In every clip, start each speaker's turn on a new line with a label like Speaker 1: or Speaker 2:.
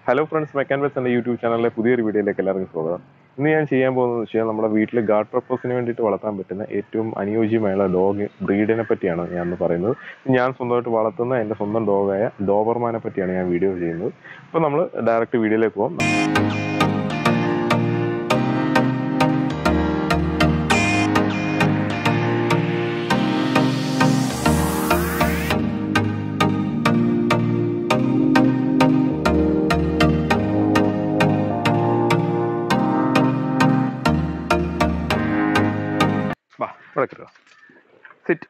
Speaker 1: hello friends മെക്കാൻ ബസ് എന്ന യൂട്യൂബ് ചാനലിലെ പുതിയൊരു വീഡിയോയിലേക്ക് എല്ലാവർക്കും സ്വാഗതം ഇന്ന് ഞാൻ ചെയ്യാൻ പോകുന്നത് വെച്ചാൽ നമ്മുടെ വീട്ടിൽ ഗാർഡ് പർപ്പസിന് വേണ്ടിയിട്ട് വളർത്താൻ പറ്റുന്ന ഏറ്റവും അനുയോജ്യമായുള്ള ഡോഗ് ബ്രീഡിനെ പറ്റിയാണ് ഞാൻ ഇന്ന് പറയുന്നത് ഞാൻ സ്വന്തമായിട്ട് വളർത്തുന്ന എൻ്റെ സ്വന്തം ഡോഗായ ഡോബർമാനെ പറ്റിയാണ് ഞാൻ വീഡിയോ ചെയ്യുന്നത് അപ്പോൾ നമ്മൾ ഡയറക്റ്റ് വീഡിയോയിലേക്ക് പോകാം വാ ഇവിടെ കയറുക സിറ്റ്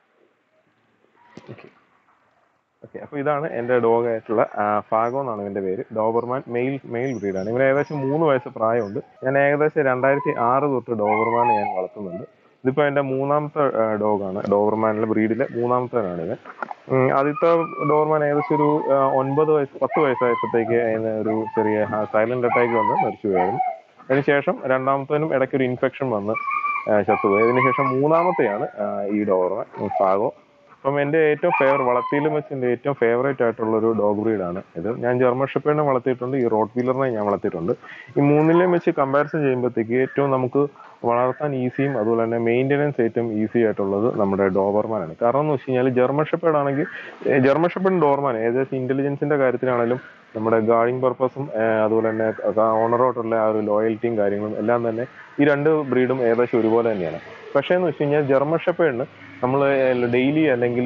Speaker 1: ഓക്കെ ഓക്കെ അപ്പോൾ ഇതാണ് എൻ്റെ ഡോഗായിട്ടുള്ള ഫാഗോ എന്നാണ് ഇവൻ്റെ പേര് ഡോബർമാൻ മെയിൽ മെയിൽ ബ്രീഡാണ് ഇവന് ഏകദേശം മൂന്ന് വയസ്സ് പ്രായമുണ്ട് ഞാൻ ഏകദേശം രണ്ടായിരത്തി ആറ് തൊട്ട് ഡോബർമാനെ ഞാൻ വളർത്തുന്നുണ്ട് ഇതിപ്പോൾ എൻ്റെ മൂന്നാമത്തെ ഡോഗാണ് ഡോബർമാനിലെ ബ്രീഡിലെ മൂന്നാമത്തേനാണ് ഇവൻ ഉം, ആദ്യത്തെ ഡോബർമാൻ ഏകദേശം ഒരു ആ, ഒൻപത് വയസ്സ് പത്ത് വയസ്സായപ്പോഴത്തേക്ക് അതിന് ഒരു ചെറിയ സൈലന്റ് അറ്റാക്ക് വന്ന് മരിച്ചു പോയായിരുന്നു അതിനുശേഷം രണ്ടാമത്തേനും ഇടയ്ക്ക് ഒരു ഇൻഫെക്ഷൻ വന്ന് ആ, ചത്തുപോയി അതിനുശേഷം മൂന്നാമത്തെയാണ് ആ, ഈ ഡോബർമാൻ ഫാഗോ അപ്പം എൻ്റെ ഏറ്റവും ഫേവർ വളർത്തിയിലും വെച്ച് എൻ്റെ ഏറ്റവും ഫേവറേറ്റ് ആയിട്ടുള്ള ഒരു ഡോഗ് ബ്രീഡാണ് ഇത് ഞാൻ ജർമ്മൻ ഷെപ്പേഡിനെ വളർത്തിയിട്ടുണ്ട് ഈ റോഡ് വീലറിനെ ഞാൻ വളർത്തിയിട്ടുണ്ട് ഈ മൂന്നിലെയും വെച്ച് കമ്പാരിസൺ ചെയ്യുമ്പോഴത്തേക്ക് ഏറ്റവും നമുക്ക് വളർത്താൻ ഈസിയും അതുപോലെ തന്നെ മെയിൻ്റെനൻസ് ഏറ്റവും ഈസി ആയിട്ടുള്ളത് നമ്മുടെ ഡോബർമാനാണ് കാരണം എന്ന് വെച്ച് കഴിഞ്ഞാൽ ജർമ്മൻ ഷെപ്പേഡ് ആണെങ്കിൽ ഏഹ് ജർമ്മൻ ഷെപ്പേഡും ഡോർമാൻ ഏകദേശം ഇന്റലിജൻസിന്റെ കാര്യത്തിലാണെങ്കിലും നമ്മുടെ ഗാർഡിങ് പർപ്പസും അതുപോലെ തന്നെ ഓണറോട്ടുള്ള ആ ഒരു ലോയൽറ്റിയും കാര്യങ്ങളും എല്ലാം തന്നെ ഈ രണ്ട് ബ്രീഡും ഏകദേശം ഒരുപോലെ തന്നെയാണ് പക്ഷേ എന്ന് വെച്ച് കഴിഞ്ഞാൽ ജർമ്മൻ ഷെപ്പേഡിന് നമ്മൾ ഡെയിലി അല്ലെങ്കിൽ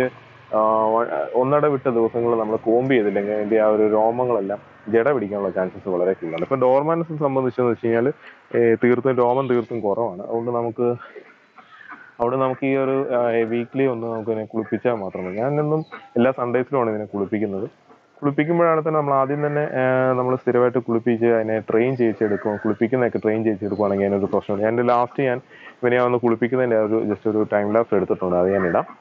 Speaker 1: ഒന്നട വിട്ട ദിവസങ്ങൾ നമ്മൾ കോമ്പ് ചെയ്തില്ലെങ്കിൽ അതിന്റെ ആ ഒരു രോമങ്ങളെല്ലാം ജട പിടിക്കാനുള്ള ചാൻസസ് വളരെ കൂടുതലാണ് ഇപ്പൊ ഡോർമാൻസിനെ സംബന്ധിച്ചെന്ന് വെച്ച് കഴിഞ്ഞാൽ തീർത്തും രോമം തീർത്തും കുറവാണ് അതുകൊണ്ട് നമുക്ക് അവിടെ നമുക്ക് ഈ ഒരു വീക്ക്ലി ഒന്ന് നമുക്ക് ഇതിനെ കുളിപ്പിച്ചാൽ മാത്രമേ ഞാനെന്നും എല്ലാ സൺഡേസിലുമാണ് ഇതിനെ കുളിപ്പിക്കുന്നത് കുളിപ്പിക്കുമ്പോഴാണ് തന്നെ നമ്മൾ ആദ്യം തന്നെ നമ്മൾ സ്ഥിരമായിട്ട് കുളിപ്പിച്ച് അതിനെ ട്രെയിൻ ചെയ്യിച്ചെടുക്കും കുളിപ്പിക്കുന്നതൊക്കെ ട്രെയിൻ ചെയ്യിച്ചെടുക്കുവാണെങ്കിൽ അതിനൊരു പ്രശ്നമുണ്ട് ഞാൻ ലാസ്റ്റ് ഞാൻ ഇവനെ ഒന്ന് കുളിപ്പിക്കുന്നതിൻ്റെ ആ ഒരു ജസ്റ്റ് ഒരു ടൈം ലാപ്സ് എടുത്തിട്ടുണ്ട് അത് ഞാൻ ഇടാം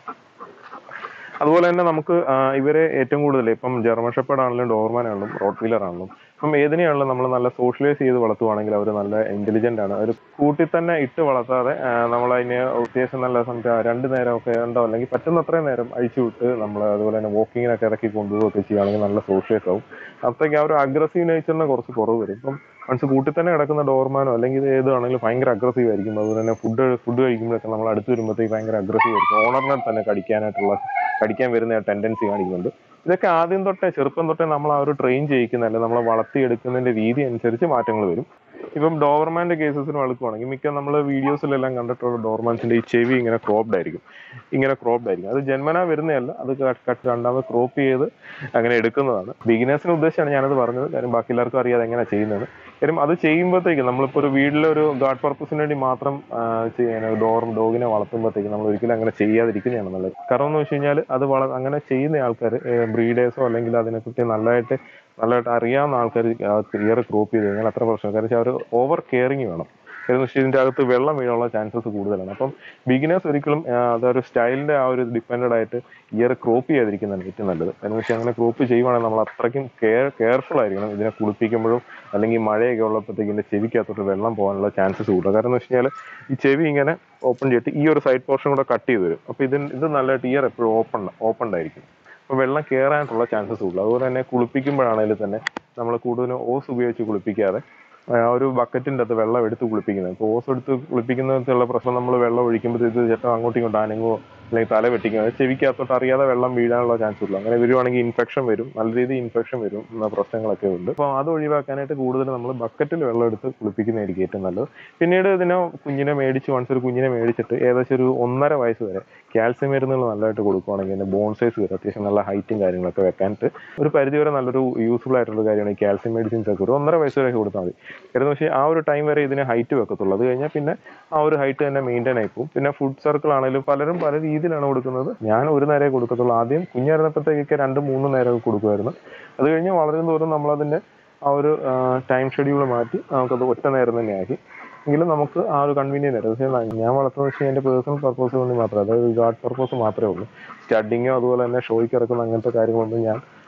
Speaker 1: അതുപോലെ തന്നെ നമുക്ക് ആ, ഇവരെ ഏറ്റവും കൂടുതൽ ഇപ്പം ജർമ്മൻ ഷെപ്പേഡ് ആണെങ്കിലും ഡോർമാൻ ആണെങ്കിലും റോട്ട് വീലർ ആണെങ്കിലും ഇപ്പം ഏതിനെയാണെങ്കിലും നമ്മൾ നല്ല സോഷ്യലൈസ് ചെയ്ത് വളർത്തുവാണെങ്കിൽ അവർ നല്ല ഇന്റലിജന്റ് ആണ് അവർ കൂട്ടിൽ തന്നെ ഇട്ട് വളർത്താതെ നമ്മൾ അതിന് അത്യാവശ്യം നല്ല സമയത്ത് രണ്ട് നേരമൊക്കെ ഉണ്ടോ അല്ലെങ്കിൽ പറ്റുന്നത്രയും നേരം അഴിച്ചു വിട്ട് നമ്മൾ അതുപോലെ തന്നെ വാക്കിങ്ങിനൊക്കെ ഇറക്കി കൊണ്ടുപോവുകയൊക്കെ ചെയ്യുകയാണെങ്കിൽ നല്ല സോഷ്യലൈസ് ആവും അപ്പോഴത്തേക്ക് ആ ഒരു അഗ്രസീവ് നേച്ചറിന് കുറച്ച് കുറവ് വരും ഇപ്പം മനുഷ്യ കൂട്ടിൽ തന്നെ കിടക്കുന്ന ഡോർമാനോ അല്ലെങ്കിൽ ഇത് ഏതാണെങ്കിലും ഭയങ്കര അഗ്രസീവ് ആയിരിക്കും അതുപോലെ തന്നെ ഫുഡ് ഫുഡ് കഴിക്കുമ്പോഴൊക്കെ നമ്മൾ അടുത്ത് വരുമ്പോഴത്തേക്ക് ഭയങ്കര അഗ്രസീവ് ആയിരിക്കും ഓണറിനെ തന്നെ കടിക്കാനായിട്ടുള്ള കടിക്കാൻ വരുന്ന ടെൻഡൻസി കാണിക്കുന്നുണ്ട് ഇതൊക്കെ ആദ്യം തൊട്ടേ ചെറുപ്പം തൊട്ടേ നമ്മൾ ആ ഒരു ട്രെയിൻ ചെയ്യിക്കുന്ന അല്ലെങ്കിൽ നമ്മളെ വളർത്തിയെടുക്കുന്നതിന്റെ രീതി അനുസരിച്ച് മാറ്റങ്ങൾ വരും ഇപ്പം ഡോവർമാന്റെ കേസസിന് വളർത്തുവാണെങ്കിൽ മിക്ക നമ്മൾ വീഡിയോസിലെല്ലാം കണ്ടിട്ടുള്ള ഡോർമാൻസിന്റെ ഈ ചെവി ഇങ്ങനെ ക്രോപ്ഡ് ആയിരിക്കും ഇങ്ങനെ ക്രോപ്ഡ് ആയിരിക്കും അത് ജന്മന വരുന്നതല്ല അത് ക- കട്ട് രണ്ടാമത് ക്രോപ്പ് ചെയ്ത് അങ്ങനെ എടുക്കുന്നതാണ് ബിഗിനേഴ്സിന് ഉദ്ദേശിച്ചാണ് ഞാനത് പറഞ്ഞത് കാര്യം ബാക്കി എല്ലാവർക്കും അറിയാതെ എങ്ങനെ ചെയ്യുന്നത് കാര്യം അത് ചെയ്യുമ്പോഴത്തേക്ക് നമ്മളിപ്പോൾ ഒരു വീട്ടിലെ ഒരു ഗാർഡ് പർപ്പസിന് വേണ്ടി മാത്രം ആ, ചെയ്യാൻ ഡോർ ഡോഗിനെ വളർത്തുമ്പോഴത്തേക്ക് നമ്മൾ ഒരിക്കലും അങ്ങനെ ചെയ്യാതിരിക്കുന്നതാണ് നല്ലത് കാരണം എന്ന് വെച്ച് കഴിഞ്ഞാൽ അത് വള അങ്ങനെ ചെയ്യുന്ന ആൾക്കാർ ബ്രീഡേഴ്സോ അല്ലെങ്കിൽ അതിനെക്കുറിച്ച് നല്ലതായിട്ട് നല്ലതായിട്ട് അറിയാവുന്ന ആൾക്കാർ ക്ലിയർ ക്രോപ്പ് ചെയ്ത് കഴിഞ്ഞാൽ അത്ര പ്രശ്നം കാരണം വെച്ചാൽ അവർ ഓവർ കെയറിങ് വേണം എന്ന് വെച്ചാൽ ഇതിന്റെ അകത്ത് വെള്ളം വീഴാനുള്ള ചാൻസസ് കൂടുതലാണ് അപ്പം ബിഗിനേഴ്സ് ഒരിക്കലും ആ, അതൊരു സ്റ്റൈലിന്റെ ആ ഒരു ഡിപ്പെൻഡഡ് ആയിട്ട് ഇയർ ക്രോപ്പ് ചെയ്യാതിരിക്കുന്നതാണ് ഏറ്റവും നല്ലത് എന്ന് വെച്ചാൽ അങ്ങനെ ക്രോപ്പ് ചെയ്യുവാണെങ്കിൽ നമ്മൾ അത്രയ്ക്കും കെയർ കെയർഫുൾ ആയിരിക്കണം ഇതിനെ കുളിപ്പിക്കുമ്പോഴും അല്ലെങ്കിൽ മഴയൊക്കെ ഉള്ളപ്പോഴത്തേക്ക് ഇതിന്റെ ചെവിക്കകത്തോട്ട് വെള്ളം പോകാനുള്ള ചാൻസസ് കൂടുതൽ കാരണം എന്ന് വെച്ച് കഴിഞ്ഞാൽ ഈ ചെവി ഇങ്ങനെ ഓപ്പൺ ചെയ്തിട്ട് ഈ ഒരു സൈഡ് പോർഷൻ കൂടെ കട്ട് ചെയ്ത് വരും അപ്പോൾ ഇതിന് ഇത് നല്ലതായിട്ട് ഇയർ എപ്പോഴും ഓപ്പൺ ഓപ്പൺ ആയിരിക്കും അപ്പോൾ വെള്ളം കയറാനായിട്ടുള്ള ചാൻസസ് കൂടുതൽ അതുപോലെ തന്നെ കുളിപ്പിക്കുമ്പോഴാണെങ്കിലും തന്നെ നമ്മൾ കൂടുതലും ഓസ് ഉപയോഗിച്ച് കുളിപ്പിക്കാതെ ആ ഒരു ബക്കറ്റിൻ്റെ അകത്ത് വെള്ളം എടുത്ത് കുളിപ്പിക്കുന്നത് ഇപ്പോൾ ഓസ് എടുത്ത് കുളിപ്പിക്കുന്നതിനുള്ള പ്രശ്നം നമ്മൾ വെള്ളം ഒഴിക്കുമ്പോൾ ഇത് ചേട്ടൻ അങ്ങോട്ടും ഇങ്ങോട്ടും അനങ്ങുമോ അല്ലെങ്കിൽ തല വെട്ടിക്കോ അത് ചെവിക്കകത്തോട്ട് അറിയാതെ വെള്ളം വീഴാനുള്ള ചാൻസ് ഉള്ളൂ അങ്ങനെ വരുവാണെങ്കിൽ ഇൻഫെക്ഷൻ വരും നല്ല രീതിയിൽ ഇൻഫെക്ഷൻ വരും എന്ന പ്രശ്നങ്ങളൊക്കെ ഉണ്ട് അപ്പോൾ അത് ഒഴിവാക്കാനായിട്ട് കൂടുതൽ നമ്മൾ ബക്കറ്റിൽ വെള്ളം എടുത്ത് കുളിപ്പിക്കുന്നതായിരിക്കും ഏറ്റവും നല്ലത് പിന്നീട് ഇതിനെ കുഞ്ഞിനെ മേടിച്ച് വൺസ് ഒരു കുഞ്ഞിനെ മേടിച്ചിട്ട് ഏകദേശം ഒരു ഒന്നര വയസ്സ് വരെ കാൽസ്യം മരുന്നുകൾ നല്ലതായിട്ട് കൊടുക്കുവാണെങ്കിൽ അതിന്റെ ബോൺ സൈസ് വരും അത്യാവശ്യം നല്ല ഹൈറ്റും കാര്യങ്ങളൊക്കെ വെക്കാനായിട്ട് ഒരു പരിധി വരെ നല്ലൊരു യൂസ്ഫുൾ ആയിട്ടുള്ള കാര്യമാണ് ഈ കാൽസ്യം മെഡിസിൻസ് ഒക്കെ ഒരു ഒന്നര വയസ്സ് വരെ കൊടുത്താൽ മതി കാരണം പക്ഷേ ആ ഒരു ടൈം വരെ ഇതിന് ഹൈറ്റ് വെക്കത്തുള്ളൂ അത് കഴിഞ്ഞാൽ പിന്നെ ആ ഒരു ഹൈറ്റ് തന്നെ മെയിൻറ്റെയിൻ ആയി പോകും പിന്നെ ഫുഡ് സർക്കിൾ ആണെങ്കിലും പലരും പല രീതിയിലാണ് കൊടുക്കുന്നത് ഞാൻ ഒരു നേരമേ കൊടുക്കത്തുള്ളൂ ആദ്യം കുഞ്ഞായിരുന്നപ്പോഴത്തേക്കൊക്കെ രണ്ട് മൂന്ന് നേരമൊക്കെ കൊടുക്കുമായിരുന്നു അത് കഴിഞ്ഞ് വളരും തോറും നമ്മളതിന്റെ ആ ഒരു ടൈം ഷെഡ്യൂൾ മാറ്റി നമുക്കത് ഒറ്റ നേരം തന്നെ ആക്കി എങ്കിലും നമുക്ക് ആ ഒരു കൺവീനിയൻ്റ് ആയിട്ട് പക്ഷേ ഞാൻ വളർത്തുന്നത് വെച്ചാൽ എൻ്റെ പേഴ്സണൽ പർപ്പസ് വേണ്ടി മാത്രമേ അതായത് ഗാർഡ് പർപ്പസ് മാത്രമേ ഉള്ളൂ സ്റ്റഡിങ്ങോ അതുപോലെ തന്നെ ഷോയ്ക്ക് ഇറക്കുന്ന അങ്ങനത്തെ കാര്യങ്ങളൊന്നും ഞാൻ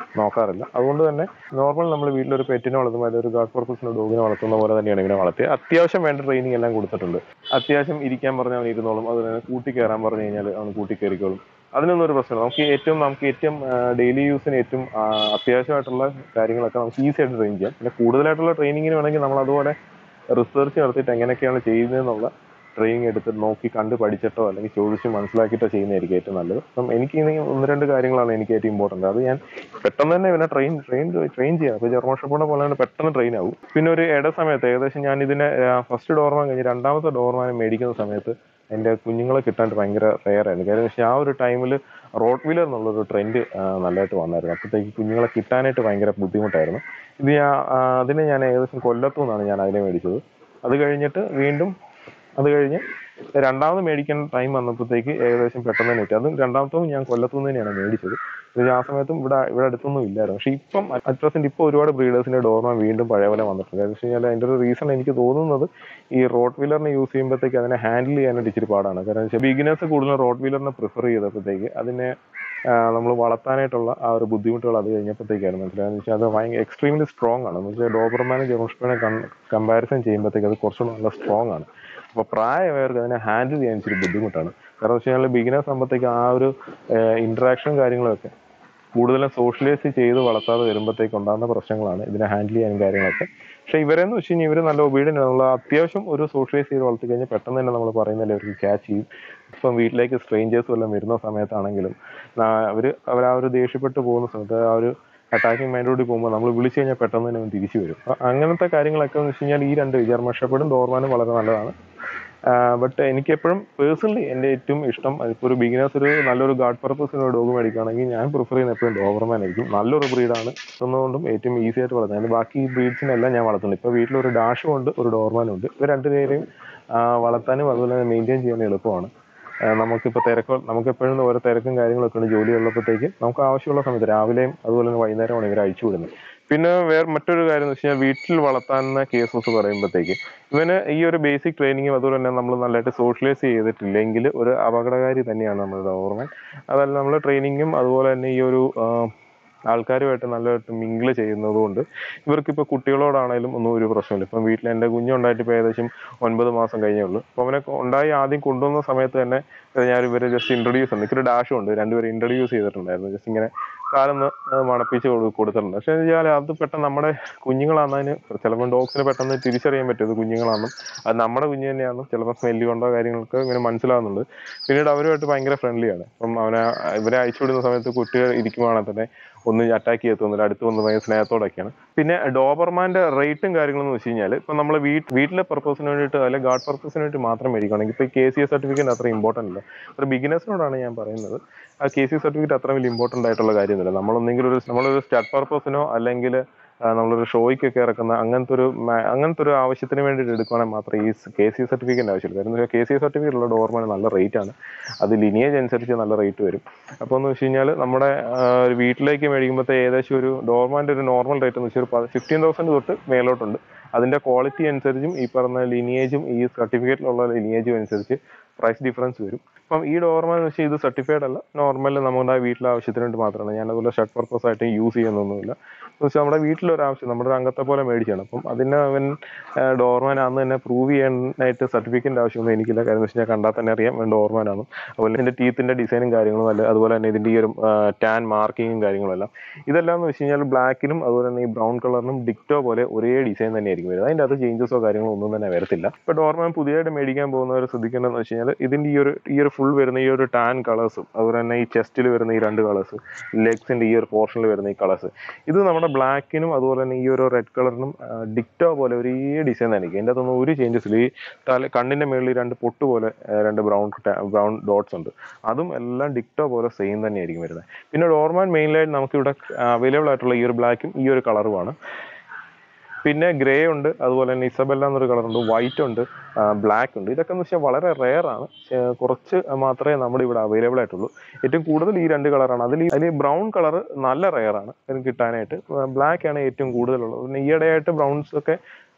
Speaker 1: നോക്കാറില്ല അതുകൊണ്ട് തന്നെ നോർമൽ നമ്മൾ വീട്ടിലൊരു പെറ്റിനെ വളർത്തുമ്പോൾ അതിൽ ഒരു ഗാർഡ് പർപ്പസിന് ഡോഗിനെ വളർത്തുന്ന പോലെ തന്നെയാണ് ഇവനെ വളർത്തി അത്യാവശ്യം വേണ്ട ട്രെയിനിങ് എല്ലാം കൊടുത്തിട്ടുണ്ട് അത്യാവശ്യം ഇരിക്കാൻ പറഞ്ഞാൽ അവൻ ഇരുന്നോളും അതുപോലെ തന്നെ കൂട്ടി കയറാൻ പറഞ്ഞു കഴിഞ്ഞാൽ അവൻ കൂട്ടി കയറിക്കോളും അതിനൊന്നും ഒരു പ്രശ്നമില്ല നമുക്ക് ഏറ്റവും നമുക്ക് ഏറ്റവും ഡെയിലി യൂസിന് ഏറ്റവും ആ, അത്യാവശ്യമായിട്ടുള്ള കാര്യങ്ങളൊക്കെ നമുക്ക് ഈസി ആയിട്ട് ട്രെയിൻ ചെയ്യാം പിന്നെ കൂടുതലായിട്ടുള്ള ട്രെയിനിങ്ങിന് വേണമെങ്കിൽ നമ്മൾ അതുപോലെ റിസർച്ച് നടത്തിയിട്ട് എങ്ങനെയൊക്കെയാണ് ചെയ്യുന്നതെന്നുള്ള ട്രെയിനിങ് എടുത്ത് നോക്കി കണ്ട് പഠിച്ചിട്ടോ അല്ലെങ്കിൽ ചോദിച്ച് മനസ്സിലാക്കിയിട്ടോ ചെയ്യുന്നതായിരിക്കും ഏറ്റവും നല്ലത് അപ്പം എനിക്ക് ഇനി ഒന്ന് രണ്ട് കാര്യങ്ങളാണ് എനിക്ക് ഏറ്റവും ഇമ്പോർട്ടൻ്റ് അത് ഞാൻ പെട്ടെന്ന് തന്നെ ഇവനെ ട്രെയിൻ ട്രെയിൻ ട്രെയിൻ ചെയ്യാം അപ്പോൾ ജർമ്മൻ ഷെപ്പേർഡിനെ പോലെ തന്നെ പെട്ടെന്ന് ട്രെയിൻ ആവും പിന്നെ ഒരു ഇട സമയത്ത് ഏകദേശം ഞാൻ ഇതിനെ ഫസ്റ്റ് ഡോർമാൻ കഴിഞ്ഞ് രണ്ടാമത്തെ ഡോർമാനെ മേടിക്കുന്ന സമയത്ത് എൻ്റെ കുഞ്ഞുങ്ങളെ കിട്ടാൻ ഭയങ്കര റെയർ ആയിരുന്നു കാര്യം പക്ഷേ ആ ഒരു ടൈമിൽ റോഡ് വീലർ എന്നുള്ളൊരു ട്രെൻഡ് നല്ലതായിട്ട് വന്നായിരുന്നു അപ്പോഴത്തേക്ക് കുഞ്ഞുങ്ങളെ കിട്ടാനായിട്ട് ഭയങ്കര ബുദ്ധിമുട്ടായിരുന്നു ഇത് ഞാൻ ആ, അതിന് ഞാൻ ഏകദേശം കൊല്ലത്തു നിന്നാണ് ഞാൻ അതിനെ മേടിച്ചത് അത് കഴിഞ്ഞിട്ട് വീണ്ടും അത് കഴിഞ്ഞ് രണ്ടാമത് മേടിക്കാൻ ടൈം വന്നപ്പോഴത്തേക്ക് ഏകദേശം പെട്ടെന്ന് തന്നെ കിട്ടി അതും രണ്ടാമത്തതും ഞാൻ കൊല്ലത്തു നിന്ന് തന്നെയാണ് മേടിച്ചത് ഇത് ആ സമയത്തും ഇവിടെ ഇവിടെ അടുത്തൊന്നും ഇല്ലായിരുന്നു പക്ഷേ ഇപ്പം അറ്റ് പ്രസന്റ് ഇപ്പോൾ ഒരുപാട് ബ്രീഡേഴ്സിന്റെ ഡോർമ വീണ്ടും പഴയ പോലെ വന്നിട്ടുണ്ട് കാരണം വെച്ച് കഴിഞ്ഞാൽ അതിൻ്റെ ഒരു റീസൺ എനിക്ക് തോന്നുന്നത് ഈ റോഡ് വീലറിനെ യൂസ് ചെയ്യുമ്പോഴത്തേക്ക് അതിനെ ഹാൻഡിൽ ചെയ്യാനായിട്ട് ഇച്ചിരി പാടാണ് കാരണം വെച്ചാൽ ബിഗിനേഴ്സ് കൂടുതലും റോഡ് വീലറിനെ പ്രിഫർ ചെയ്തപ്പോഴത്തേക്ക് അതിനെ നമ്മൾ വളർത്താനായിട്ടുള്ള ആ ഒരു ബുദ്ധിമുട്ടുകൾ അത് കഴിഞ്ഞപ്പോഴത്തേക്കായിരുന്നു മനസ്സിലായെന്ന് വെച്ചാൽ അത് ഭയങ്കര എക്സ്ട്രീംലി സ്ട്രോങ് ആണ് എന്ന് വെച്ചാൽ ഡോബർമാനും ജെറോഷ്പനെ കമ്പാരിസൺ ചെയ്യുമ്പോഴത്തേക്ക് അത് കുറച്ചുകൂടെ നല്ല സ്ട്രോങ് ആണ് അപ്പോൾ പ്രായമായവർക്ക് അതിനെ ഹാൻഡിൽ ചെയ്യാൻ ഇച്ചിരി ബുദ്ധിമുട്ടാണ് കാരണം വെച്ച് കഴിഞ്ഞാൽ ബിഗിനേഴ്സ് ആകുമ്പോഴത്തേക്ക് ആ ഒരു ഇൻട്രാക്ഷൻ കാര്യങ്ങളൊക്കെ കൂടുതലും സോഷ്യലൈസ് ചെയ്ത് വളർത്താതെ വരുമ്പോഴത്തേക്ക് ഉണ്ടാകുന്ന പ്രശ്നങ്ങളാണ് ഇതിനെ ഹാൻഡിൽ ചെയ്യാനും കാര്യങ്ങളൊക്കെ പക്ഷെ ഇവരെന്ന് വെച്ച് കഴിഞ്ഞാൽ ഇവർ നല്ല ഒബീഡിയൻ്റ് നമ്മൾ അത്യാവശ്യം ഒരു സോഷ്യലൈസ് ചെയ്ത് വളർത്തി കഴിഞ്ഞാൽ പെട്ടെന്ന് തന്നെ നമ്മൾ പറയുന്നില്ല അവർക്ക് ക്യാച്ച് ചെയ്യും ഇപ്പം വീട്ടിലേക്ക് സ്ട്രേഞ്ചേഴ്സ് വല്ലതും വരുന്ന സമയത്താണെങ്കിലും അവർ അവർ ആ ഒരു ദേഷ്യപ്പെട്ട് പോകുന്ന സമയത്ത് ആ ഒരു അറ്റാക്കിംഗ് മൈൻഡോടി പോകുമ്പോൾ നമ്മൾ വിളിച്ചു കഴിഞ്ഞാൽ പെട്ടെന്ന് തന്നെ അവൻ തിരിച്ചു വരും അപ്പൊ അങ്ങനത്തെ കാര്യങ്ങളൊക്കെ എന്ന് വെച്ച് കഴിഞ്ഞാൽ ഈ രണ്ട് ജർമ്മൻ ഷെപ്പേർഡും ഡോർമാനും വളരെ നല്ലതാണ് ബട്ട് എനിക്ക് എപ്പോഴും പേഴ്സണലി എൻ്റെ ഏറ്റവും ഇഷ്ടം ഇപ്പോൾ ഒരു ബിഗിനേഴ്സ് ഒരു നല്ലൊരു ഗാർഡ് പർപ്പസിന് ഒരു ഡോഗ് മേടിക്കുകയാണെങ്കിൽ ഞാൻ പ്രിഫർ ചെയ്യുന്ന എപ്പോഴും ഡോബർമാൻ ആയിരിക്കും നല്ലൊരു ബ്രീഡാണ് എന്നുകൊണ്ടും ഏറ്റവും ഈസി ആയിട്ട് വളർത്തുന്നത് അതിന് ബാക്കി ബ്രീഡ്സിനെല്ലാം ഞാൻ വളർത്തുന്നുണ്ട് ഇപ്പോൾ വീട്ടിലൊരു ഡാഷും ഉണ്ട് ഒരു ഡോർമാനും ഉണ്ട് ഇവർ രണ്ടുപേരെയും ആ, വളർത്താനും അതുപോലെ തന്നെ മെയിൻറ്റെയിൻ ചെയ്യാനും എളുപ്പമാണ് ആ, നമുക്കിപ്പോൾ തിരക്ക് നമുക്ക് എപ്പോഴും ഓരോ തിരക്കും കാര്യങ്ങളൊക്കെ ഉണ്ട് ജോലി ഉള്ളപ്പോഴത്തേക്ക് നമുക്ക് ആവശ്യമുള്ള സമയത്ത് രാവിലെയും അതുപോലെ തന്നെ വൈകുന്നേരമാണ് ഇവർ അയച്ചു വിടുന്നത് പിന്നെ വേറെ മറ്റൊരു കാര്യം എന്ന് വെച്ച് കഴിഞ്ഞാൽ വീട്ടിൽ വളർത്താവുന്ന കേസസ് പറയുമ്പോഴത്തേക്ക് ഇവന് ഈ ഒരു ബേസിക് ട്രെയിനിങ്ങും അതുപോലെ തന്നെ നമ്മൾ നല്ലതായിട്ട് സോഷ്യലൈസ് ചെയ്തിട്ടില്ലെങ്കിൽ ഒരു അപകടകാരി തന്നെയാണ് നമ്മുടെ ഓർമ്മ അതല്ല നമ്മൾ ട്രെയിനിങ്ങും അതുപോലെ തന്നെ ഈ ഒരു ആ, ആൾക്കാരുമായിട്ട് നല്ലതായിട്ട് മിങ്കിൾ ചെയ്യുന്നത് കൊണ്ട് ഇവർക്കിപ്പോൾ കുട്ടികളോടാണേലും ഒന്നും ഒരു പ്രശ്നമില്ല ഇപ്പം വീട്ടിൽ എൻ്റെ കുഞ്ഞുണ്ടായിട്ട് ഇപ്പോൾ ഏകദേശം ഒൻപത് മാസം കഴിഞ്ഞേ ഉള്ളൂ അപ്പോൾ അവനെ ഉണ്ടായി ആദ്യം കൊണ്ടുവന്ന സമയത്ത് തന്നെ ഞാൻ ഇവരെ ജസ്റ്റ് ഇൻട്രൊഡ്യൂസ് ഉണ്ട് എനിക്കൊരു ഡാഷും ഉണ്ട് രണ്ടുപേരും ഇൻട്രൊഡ്യൂസ് ചെയ്തിട്ടുണ്ടായിരുന്നു ജസ്റ്റ് ഇങ്ങനെ കാലൊന്ന് മണപ്പിച്ച് കൊടു- കൊടുത്തിട്ടുണ്ട് പക്ഷേ എന്ന് വെച്ചാൽ അത് പെട്ടെന്ന് നമ്മുടെ കുഞ്ഞുങ്ങളാണെന്നതിന് ചിലപ്പോൾ ഡോഗ്സിന് പെട്ടെന്ന് തിരിച്ചറിയാൻ പറ്റും ഇത് കുഞ്ഞുങ്ങളാണെന്നും അത് നമ്മുടെ കുഞ്ഞ് തന്നെയാണെന്നും ചിലപ്പോൾ സ്മെല്ല് കൊണ്ടോ കാര്യങ്ങൾക്ക് ഇങ്ങനെ മനസ്സിലാവുന്നുണ്ട് പിന്നീട് അവരുമായിട്ട് ഭയങ്കര ഫ്രണ്ട്ലിയാണ് അപ്പം അവനെ ഇവരെ അയച്ചു വിടുന്ന സമയത്ത് കുട്ടികൾ ഇരിക്കുവാണെങ്കിൽ തന്നെ ഒന്ന് അറ്റാക്ക് ചെയ്യത്തൊന്നുമില്ല അടുത്ത് വന്ന് ഭയങ്കര സ്നേഹത്തോടൊക്കെയാണ് പിന്നെ ഡോബർമാന്റെ റേറ്റും കാര്യങ്ങളും എന്ന് വെച്ച് കഴിഞ്ഞാൽ ഇപ്പം നമ്മൾ വീട്ടിലെ പർപ്പസിന് വേണ്ടിയിട്ട് അല്ലെങ്കിൽ ഗാർഡ് പർപ്പസിന് വേണ്ടി മാത്രം മേടിക്കുകയാണെങ്കിൽ ഇപ്പോൾ കെ സി എസ് സർട്ടിഫിക്കറ്റ് അത്ര ഇമ്പോർട്ടൻ്റ് അല്ല ഒരു ബിഗിനേഴ്സിനോടാണ് ഞാൻ പറയുന്നത് ആ കെ സി സർട്ടിഫിക്കറ്റ് അത്ര വലിയ ഇമ്പോർട്ടൻ്റ് ആയിട്ടുള്ള കാര്യമൊന്നുമില്ല നമ്മളൊന്നെങ്കിലും ഒരു നമ്മളൊരു സ്റ്റാർട്ട് പർപ്പസിനോ അല്ലെങ്കിൽ ആ, നമ്മളൊരു ഷോയ്ക്കൊക്കെ ഇറക്കുന്ന അങ്ങനത്തെ ഒരു മാ- അങ്ങനത്തെ ഒരു ആവശ്യത്തിന് വേണ്ടിയിട്ട് എടുക്കുകയാണെങ്കിൽ മാത്രമേ ഈ കെ സി സർട്ടിഫിക്കറ്റ് ആവശ്യമുള്ളൂ കാരണം കെ സി സർട്ടിഫിക്കറ്റ് ഉള്ള ഡോർമാന് നല്ല റേറ്റ് ആണ് അത് ലിനിയേജ് അനുസരിച്ച് നല്ല റേറ്റ് വരും അപ്പോൾ എന്ന് വെച്ച് കഴിഞ്ഞാൽ നമ്മുടെ ആ, ഒരു വീട്ടിലേക്ക് മേടിക്കുമ്പോഴത്തെ ഏകദേശം ഒരു ഡോർമാൻ്റെ ഒരു നോർമൽ റേറ്റ് എന്ന് വെച്ചാൽ ഒരു ഫിഫ്റ്റീൻ തൗസൻഡ് തൊട്ട് മേലോട്ടുണ്ട് അതിൻ്റെ ക്വാളിറ്റി അനുസരിച്ചും ഈ പറഞ്ഞ ലിനിയേജും ഈ സർട്ടിഫിക്കറ്റിലുള്ള ലിനിയേജും അനുസരിച്ച് പ്രൈസ് ഡിഫറൻസ് വരും അപ്പം ഈ ഡോർമ എന്ന് വെച്ചാൽ ഇത് സർട്ടിഫൈഡ് അല്ല നോർമൽ നമ്മുടെ വീട്ടിലെ ആവശ്യത്തിന് വേണ്ടി മാത്രമാണ് ഞാൻ അതുപോലെ ഷർട്ട് പർപ്പസ് ആയിട്ട് യൂസ് ചെയ്യുന്നൊന്നുമില്ല എന്ന് വെച്ചാൽ നമ്മുടെ വീട്ടിലൊരു ആവശ്യം നമ്മുടെ ഒരു അംഗത്തെ പോലെ മേടിച്ചാണ് അപ്പം അതിന് അവൻ ഡോർമാൻ ആണെന്ന് തന്നെ പ്രൂവ് ചെയ്യാനായിട്ട് സർട്ടിഫിക്കറ്റിൻ്റെ ആവശ്യമൊന്നും എനിക്കില്ല കാര്യം എന്ന് വെച്ച് കഴിഞ്ഞാൽ കണ്ടാൽ തന്നെ അറിയാം അവൻ ഡോർമാൻ ആണ് അതുപോലെ ഇതിൻ്റെ ടീത്തിൻ്റെ ഡിസൈനും കാര്യങ്ങളും അല്ല അതുപോലെ തന്നെ ഇതിൻ്റെ ഈ ഒരു ടാൻ മാർക്കിങ്ങും കാര്യങ്ങളും എല്ലാം ഇതെല്ലാം എന്ന് വെച്ച് കഴിഞ്ഞാൽ ബ്ലാക്കിനും അതുപോലെ തന്നെ ഈ ബ്രൗൺ കളറിനും ഡിക്റ്റോ പോലെ ഒരേ ഡിസൈൻ തന്നെയായിരിക്കും വരുന്നത് അതിൻ്റെ അത് ചേഞ്ചസോ കാര്യങ്ങളോ ഒന്നും തന്നെ വരത്തില്ല ഇപ്പോൾ ഡോർമാൻ പുതിയതായിട്ട് മേടിക്കാൻ പോകുന്നവർ ശ്രദ്ധിക്കേണ്ടതെന്ന് വെച്ച് കഴിഞ്ഞാൽ ഇതിൻ്റെ ഈ ഒരു ഈ ഒരു ഫുൾ വരുന്ന ഈ ഒരു ടാൻ കളേഴ്സും അതുപോലെ തന്നെ ഈ ചെസ്റ്റിൽ വരുന്ന ഈ രണ്ട് കളേഴ്സ് ലെഗ്സിൻ്റെ ഈ ഒരു പോർഷനിൽ വരുന്ന ഈ കളേഴ്സ് ഇത് നമ്മുടെ ബ്ലാക്കിനും അതുപോലെ തന്നെ ഈ ഒരു റെഡ് കളറിനും ഡിക്റ്റോ പോലെ ഒരേ ഡിസൈൻ തന്നെ ആയിരിക്കും അതിൻ്റെ അകത്തൊന്നും ഒരു ചേഞ്ചസ് ഇല്ല ഈ തല കണ്ണിൻ്റെ മുകളിൽ രണ്ട് പൊട്ട് പോലെ ആ, രണ്ട് ബ്രൗൺ ബ്രൗൺ ഡോട്ട്സ് ഉണ്ട് അതും എല്ലാം ഡിക്റ്റോ പോലെ സെയിം തന്നെയായിരിക്കും വരുന്നത് പിന്നെ ഡോർമാൻ മെയിൻലായിട്ട് നമുക്കിവിടെ അവൈലബിൾ ആയിട്ടുള്ള ഈ ഒരു ബ്ലാക്കും ഈ ഒരു കളറുമാണ് പിന്നെ ഗ്രേ ഉണ്ട് അതുപോലെ തന്നെ ഇസബെല്ല എന്നൊരു കളറുണ്ട് വൈറ്റ് ഉണ്ട് ബ്ലാക്ക് ഉണ്ട് ഇതൊക്കെ എന്ന് വെച്ചാൽ വളരെ റെയർ ആണ് ഏർ കുറച്ച് മാത്രമേ നമ്മുടെ ഇവിടെ അവൈലബിൾ ആയിട്ടുള്ളൂ ഏറ്റവും കൂടുതൽ ഈ രണ്ട് കളറാണ് അതിൽ അതിൽ ബ്രൗൺ കളർ നല്ല റെയർ ആണ് അതിന് കിട്ടാനായിട്ട് ബ്ലാക്ക് ആണ് ഏറ്റവും കൂടുതലുള്ളത് പിന്നെ ഈയിടെയായിട്ട് ബ്രൗൺസ് ഒക്കെ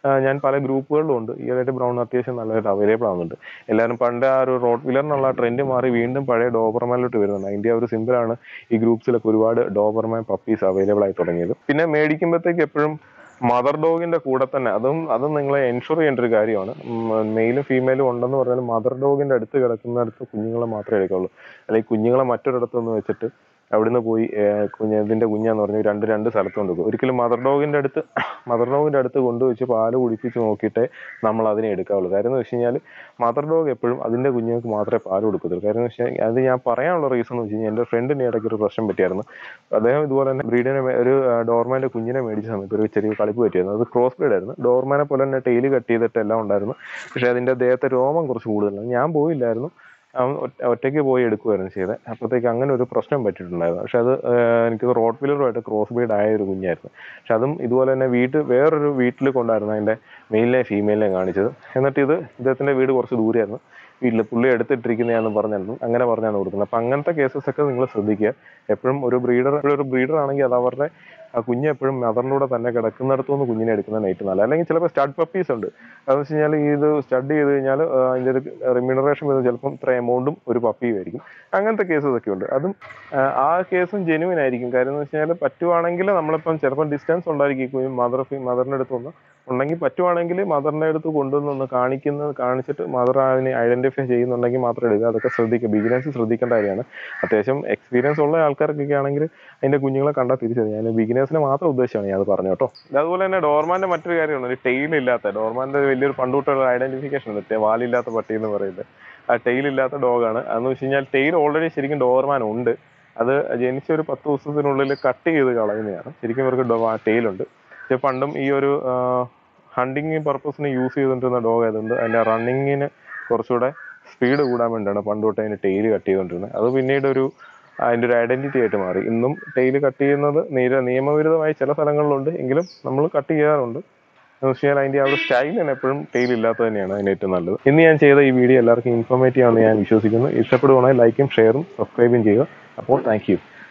Speaker 1: ആ, ഞാൻ പല ഗ്രൂപ്പുകളിലും ഉണ്ട് ഈയിടെയായിട്ട് ബ്രൗൺ അത്യാവശ്യം നല്ലതായിട്ട് അവൈലബിൾ ആവുന്നുണ്ട് എല്ലാവരും പണ്ട് ആ ഒരു റോഡ് വീലർ എന്നുള്ള ട്രെൻഡ് മാറി വീണ്ടും പഴയ ഡോബർമാനിലോട്ട് വരുന്നുണ്ട് അതിൻ്റെ ആ ഒരു സിമ്പിളാണ് ഈ ഗ്രൂപ്പ്സിലൊക്കെ ഒരുപാട് ഡോബർമാൻ പപ്പീസ് അവൈലബിൾ ആയി തുടങ്ങിയത് പിന്നെ മേടിക്കുമ്പോഴത്തേക്ക് എപ്പോഴും മദർ ഡോഗിന്റെ കൂടെ തന്നെ അതും അതും നിങ്ങളെ എൻഷുർ ചെയ്യേണ്ട ഒരു കാര്യമാണ് മെയിലും ഫീമെയിലും ഉണ്ടെന്ന് പറഞ്ഞാൽ മദർ ഡോഗിന്റെ അടുത്ത് കിടക്കുന്നിടത്ത് കുഞ്ഞുങ്ങളെ മാത്രമേ എടുക്കുള്ളൂ അല്ലെങ്കിൽ കുഞ്ഞുങ്ങളെ മറ്റൊരിടത്തൊന്ന് വെച്ചിട്ട് അവിടുന്ന് പോയി ഏർ കുഞ്ഞ് ഇതിന്റെ കുഞ്ഞാന്ന് പറഞ്ഞ് രണ്ട് രണ്ട് സ്ഥലത്ത് കൊണ്ടുപോകും ഒരിക്കലും മദർ ഡോഗിന്റെ അടുത്ത് മദർ ഡോഗിന്റെ അടുത്ത് കൊണ്ടുവച്ച് പാല് കുടിപ്പിച്ച് നോക്കിയിട്ടേ നമ്മൾ അതിനെ എടുക്കാവുള്ളൂ കാര്യം എന്ന് വെച്ച് കഴിഞ്ഞാൽ മദർ ഡോഗ് എപ്പോഴും അതിന്റെ കുഞ്ഞുങ്ങൾക്ക് മാത്രമേ പാല് കൊടുക്കത്തുള്ളൂ കാര്യം എന്ന് വെച്ചാൽ അത് ഞാൻ പറയാനുള്ള റീസൺ എന്ന് വെച്ച് കഴിഞ്ഞാൽ എൻ്റെ ഫ്രണ്ടിന് ഇടയ്ക്ക് ഒരു പ്രശ്നം പറ്റിയായിരുന്നു അദ്ദേഹം ഇതുപോലെ തന്നെ ബ്രീഡിനെ ഒരു ഡോർമാന്റെ കുഞ്ഞിനെ മേടിച്ച സമയത്ത് ഒരു ചെറിയ കളിപ്പ് പറ്റിയായിരുന്നു അത് ക്രോസ് ബ്രീഡ് ആയിരുന്നു ഡോർമാനെ പോലെ തന്നെ ടെയില് കട്ട് ചെയ്തിട്ട് എല്ലാം ഉണ്ടായിരുന്നു പക്ഷെ അതിന്റെ ദേഹത്തെ രോമം കുറച്ച് കൂടുതലാണ് ഞാൻ പോയില്ലായിരുന്നു അവൻ ഒറ്റ- ഒറ്റയ്ക്ക് പോയി എടുക്കുമായിരുന്നു ചെയ്തത് അപ്പോഴത്തേക്ക് അങ്ങനെ ഒരു പ്രശ്നം പറ്റിയിട്ടുണ്ടായിരുന്നു പക്ഷെ അത് ഏർ എനിക്ക് റോഡ് വീലറുമായിട്ട് ക്രോസ് ബ്രീഡ് ആയ ഒരു കുഞ്ഞായിരുന്നു പക്ഷെ അതും ഇതുപോലെ തന്നെ വീട്ടിൽ വേറൊരു വീട്ടിൽ കൊണ്ടായിരുന്നു അതിന്റെ മെയിലിനെ ഫീമെയിലിനെ കാണിച്ചത് എന്നിട്ട് ഇത് ഇദ്ദേഹത്തിന്റെ വീട് കുറച്ച് ദൂരെയായിരുന്നു വീട്ടിൽ പുള്ളി എടുത്തിട്ടിരിക്കുന്നതാണെന്ന് പറഞ്ഞായിരുന്നു അങ്ങനെ പറഞ്ഞാണ് കൊടുക്കുന്നത് അപ്പം അങ്ങനത്തെ കേസസ് ഒക്കെ നിങ്ങൾ ശ്രദ്ധിക്കുക എപ്പോഴും ഒരു ബ്രീഡർ ഒരു ബ്രീഡർ ആണെങ്കിൽ അത് അവരുടെ ആ കുഞ്ഞ് എപ്പോഴും മദറിനൂടെ തന്നെ കിടക്കുന്നിടത്തുനിന്ന് കുഞ്ഞിനെ എടുക്കുന്നതാണ് ഏറ്റവും നല്ലത് അല്ലെങ്കിൽ ചിലപ്പോൾ സ്റ്റഡ് പപ്പീസ് ഉണ്ട് അതെന്ന് വെച്ച് കഴിഞ്ഞാൽ ഇത് സ്റ്റഡ് ചെയ്ത് കഴിഞ്ഞാൽ അതിൻ്റെ ഒരു റിമ്യൂണറേഷൻ വരുന്നത് ചിലപ്പം ഇത്ര എമൗണ്ടും ഒരു പപ്പിയും ആയിരിക്കും അങ്ങനത്തെ കേസസ് ഒക്കെ ഉണ്ട് അതും ആ, ആ കേസും ജെനുവിൻ ആയിരിക്കും കാര്യം എന്ന് വെച്ച് കഴിഞ്ഞാൽ പറ്റുവാണെങ്കിൽ നമ്മളിപ്പം ചിലപ്പം ഡിസ്റ്റൻസ് ഉണ്ടായിരിക്കും മദർ മദറിൻ്റെ അടുത്ത് ഒന്ന് ഉണ്ടെങ്കിൽ പറ്റുവാണെങ്കിൽ മദറിൻ്റെ അടുത്ത് കൊണ്ടുവന്ന് ഒന്ന് കാണിക്കുന്നത് കാണിച്ചിട്ട് മദർ അതിനെ ഐഡന്റിഫൈ ചെയ്യുന്നുണ്ടെങ്കിൽ മാത്രം എടുക്കുക അതൊക്കെ ശ്രദ്ധിക്കുക ബിഗിനേഴ്സ് ശ്രദ്ധിക്കേണ്ട കാര്യമാണ് അത്യാവശ്യം എക്സ്പീരിയൻസ് ഉള്ള ആൾക്കാർക്കൊക്കെ ആണെങ്കിൽ അതിന്റെ കുഞ്ഞുങ്ങളെ കണ്ടാൽ തിരിച്ചറിയാം ഞാൻ ബിഗിനേഴ്സിനെ മാത്രം ഉദ്ദേശിച്ചാണ് ഞാൻ അത് പറഞ്ഞു കേട്ടോ ഇത് അതുപോലെ തന്നെ ഡോർമാന്റെ മറ്റൊരു കാര്യമാണ് ഒരു ടെയിൽ ഇല്ലാത്ത ഡോർമാന്റെ വലിയൊരു പണ്ടുതൊട്ടുള്ള ഐഡന്റിഫിക്കേഷൻ ഉണ്ട് ടെ- വാലില്ലാത്ത പട്ടി എന്ന് പറയുന്നത് ആ ടെയിൽ ഇല്ലാത്ത ഡോഗാണ് അതെന്ന് വെച്ച് കഴിഞ്ഞാൽ ടെയിൽ ഓൾറെഡി ശരിക്കും ഡോർമാൻ ഉണ്ട് അത് ജനിച്ച ഒരു പത്ത് ദിവസത്തിനുള്ളിൽ കട്ട് ചെയ്ത് കളയുന്നതാണ് ശരിക്കും ഇവർക്ക് ടെയിലുണ്ട് പക്ഷെ പണ്ടും ഈ ഒരു ഹണ്ടിങ് പർപ്പസിന് യൂസ് ചെയ്തുകൊണ്ടിരുന്ന ഡോഗ് ആയതുകൊണ്ട് അതിന്റെ റണ്ണിങ്ങിന് കുറച്ചുകൂടെ സ്പീഡ് കൂടാൻ വേണ്ടിയാണ് പണ്ട് തൊട്ട് അതിന്റെ ടെയിൽ കട്ട് ചെയ്തുകൊണ്ടിരുന്നത് അത് പിന്നീട് ഒരു അതിന്റെ ഒരു ഐഡന്റിറ്റി ആയിട്ട് മാറി ഇന്നും ടെയിൽ കട്ട് ചെയ്യുന്നത് നിര നിയമവിരുദ്ധമായി ചില സ്ഥലങ്ങളിലുണ്ട് എങ്കിലും നമ്മൾ കട്ട് ചെയ്യാറുണ്ട് എന്ന് വെച്ച് കഴിഞ്ഞാൽ അതിന്റെ ആ ഒരു സ്റ്റൈലിന് എപ്പോഴും ടെയിൽ ഇല്ലാത്തത് തന്നെയാണ് അതിന് ഏറ്റവും നല്ലത് ഇന്ന് ഞാൻ ചെയ്ത ഈ വീഡിയോ എല്ലാവർക്കും ഇൻഫോർമേറ്റീവ് ആണെന്ന് ഞാൻ വിശ്വസിക്കുന്നു ഇഷ്ടപ്പെടുവാണെങ്കിൽ ലൈക്കും ഷെയറും സബ്സ്ക്രൈബും ചെയ്യുക അപ്പോൾ താങ്ക് യു